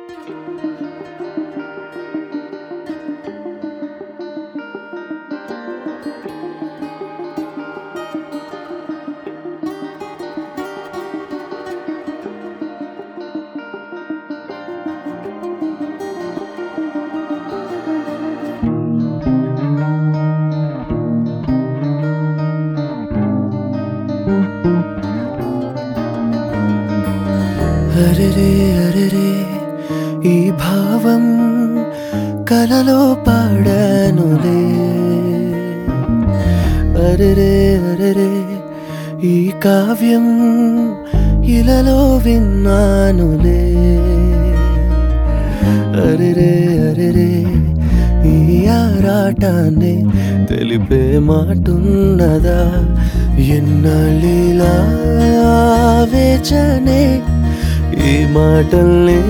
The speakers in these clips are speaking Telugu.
అరెరే అరెరే ఈ భావం కలలో పాడానులే అరెరే అరెరే ఈ కావ్యం ఇలలో విన్నానులే అరెరే అరెరే ఈ ఆరాటాన్ని తెలిపే మాటున్నదా ఎన్నాళ్ళిలా వేచనే ఈ మాటల్ని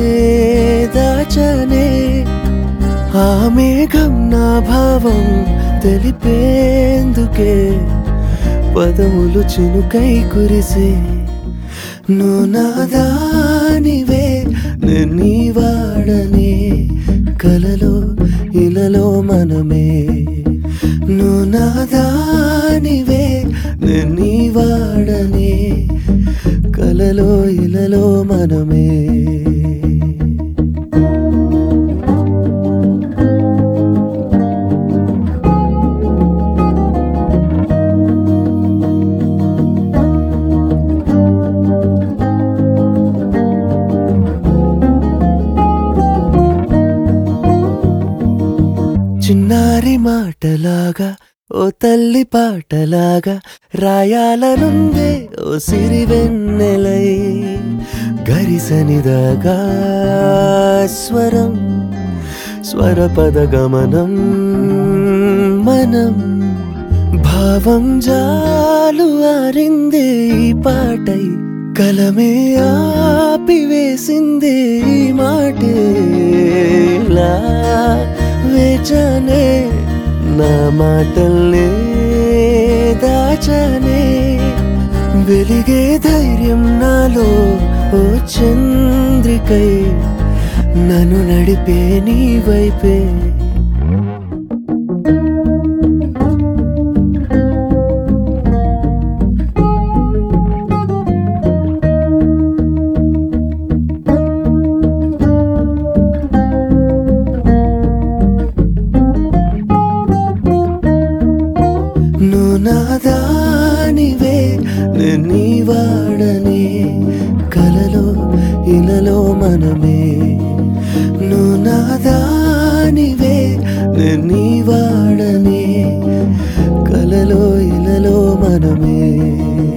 దాచనే ఆ మేఘం నా భావం తెలిపేందుకే పదములు చినుకై కురిసే నువ్వు నాదానివే నేను నీ వాడనే కలలో ఇలలో మనమే నువ్వు నాదానివే నేను నీ వాడనే కలలో ఇలలో మనమే చిన్నారి మాటలాగా ఓ తల్లి పాటలాగా రాయాలనుందే ఓ సిరి వెన్నెలై గరిసనిదాగా స్వరం స్వరపద గమనం మనం భావం జాలు ఆరిందే ఈ పాటై కలమే ఆపివేసిందే ఈ మాటే ఇలా వేచనే నా మాటల్నే దాచనే వెలిగే ధైర్యం నాలో ఓ చంద్రికై నన్ను నడిపే నీ వైపే నువ్వు నాదానివే నేను నీ వాడనే కలలో ఇలలో మనమే నువ్వు నాదానివే నేను నీ వాడనే కలలో ఇలలో మనమే